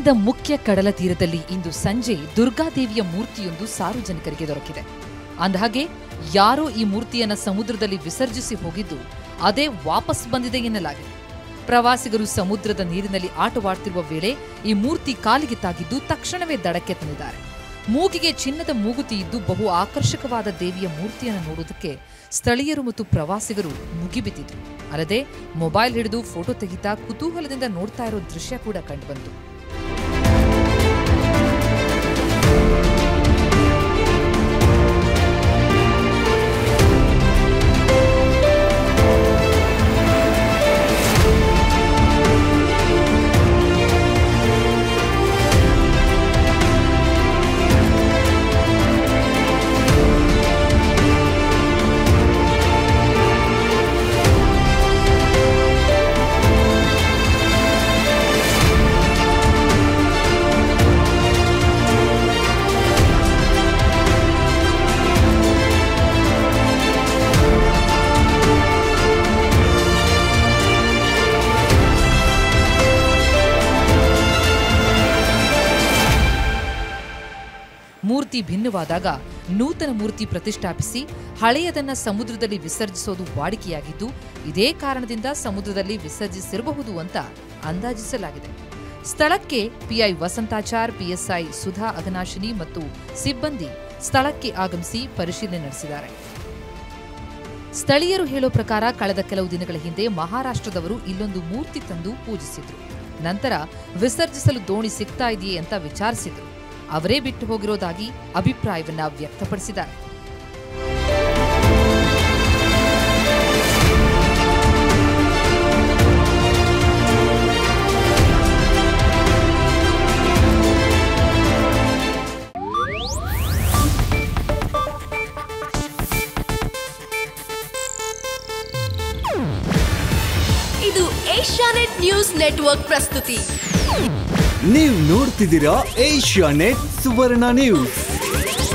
ನಗರದ ಮುಖ್ಯ ಕಡಲ ತೀರದಲ್ಲಿ ಇಂದು ಸಂಜೆ ದುರ್ಗಾದೇವಿಯ ಮೂರ್ತಿಯೊಂದು ಸಾರ್ವಜನಿಕರಿಗೆ ದೊರಕಿದೆ ಅಂದಹಾಗೆ ಯಾರೋ ಈ ಮೂರ್ತಿಯನ್ನ ಸಮುದ್ರದಲ್ಲಿ ವಿಸರ್ಜಿಸಿ ಹೋಗಿದ್ದು ಅದೇ ವಾಪಸ್ ಬಂದಿದೆ ಎನ್ನಲಾಗಿದೆ ಪ್ರವಾಸಿಗರು ಸಮುದ್ರದ ನೀರಿನಲ್ಲಿ ಆಟವಾಡ್ತಿರುವ ವೇಳೆ ಈ ಮೂರ್ತಿ ಕಾಲಿಗೆ ತಾಗಿದ್ದು ತಕ್ಷಣವೇ ದಡಕ್ಕೆ ತಂದಿದ್ದಾರೆ ಮೂಗಿಗೆ ಚಿನ್ನದ ಮೂಗುತಿ ಇದ್ದು ಬಹು ಆಕರ್ಷಕವಾದ ದೇವಿಯ ಮೂರ್ತಿಯನ್ನು ನೋಡುವುದಕ್ಕೆ ಸ್ಥಳೀಯರು ಮತ್ತು ಪ್ರವಾಸಿಗರು ಮುಗಿಬಿದ್ದಿದ್ರು ಅಲ್ಲದೆ ಮೊಬೈಲ್ ಹಿಡಿದು ಫೋಟೋ ತೆಗಿತಾ ಕುತೂಹಲದಿಂದ ನೋಡ್ತಾ ಇರೋ ದೃಶ್ಯ ಕೂಡ ಕಂಡುಬಂತು ಮೂರ್ತಿ ಭಿನ್ನವಾದಾಗ ನೂತನ ಮೂರ್ತಿ ಪ್ರತಿಷ್ಠಾಪಿಸಿ ಹಳೆಯದನ್ನ ಸಮುದ್ರದಲ್ಲಿ ವಿಸರ್ಜಿಸೋದು ವಾಡಿಕೆಯಾಗಿದ್ದು ಇದೇ ಕಾರಣದಿಂದ ಸಮುದ್ರದಲ್ಲಿ ವಿಸರ್ಜಿಸಿರಬಹುದು ಅಂತ ಅಂದಾಜಿಸಲಾಗಿದೆ ಸ್ಥಳಕ್ಕೆ ಪಿಐ ವಸಂತಾಚಾರ್ ಪಿಎಸ್ಐ ಸುಧಾ ಅಘನಾಶಿನಿ ಮತ್ತು ಸಿಬ್ಬಂದಿ ಸ್ಥಳಕ್ಕೆ ಆಗಮಿಸಿ ಪರಿಶೀಲನೆ ನಡೆಸಿದ್ದಾರೆ ಸ್ಥಳೀಯರು ಹೇಳೋ ಪ್ರಕಾರ ಕಳೆದ ಕೆಲವು ದಿನಗಳ ಹಿಂದೆ ಮಹಾರಾಷ್ಟ್ರದವರು ಇಲ್ಲೊಂದು ಮೂರ್ತಿ ತಂದು ಪೂಜಿಸಿದ್ರು ನಂತರ ವಿಸರ್ಜಿಸಲು ದೋಣಿ ಸಿಗ್ತಾ ಇದೆಯೇ ಅಂತ ವಿಚಾರಿಸಿದ್ರು ಅವರೇ ಬಿಟ್ಟು ಹೋಗಿರೋದಾಗಿ ಅಭಿಪ್ರಾಯವನ್ನ ವ್ಯಕ್ತಪಡಿಸಿದ್ದಾರೆ ಇದು ಏಷ್ಯಾನೆಟ್ ನ್ಯೂಸ್ ನೆಟ್ವರ್ಕ್ ಪ್ರಸ್ತುತಿ ನೀವು ನೋಡ್ತಿದ್ದೀರಾ ಏಷ್ಯಾ ನೆಟ್ ಸುವರ್ಣ ನ್ಯೂಸ್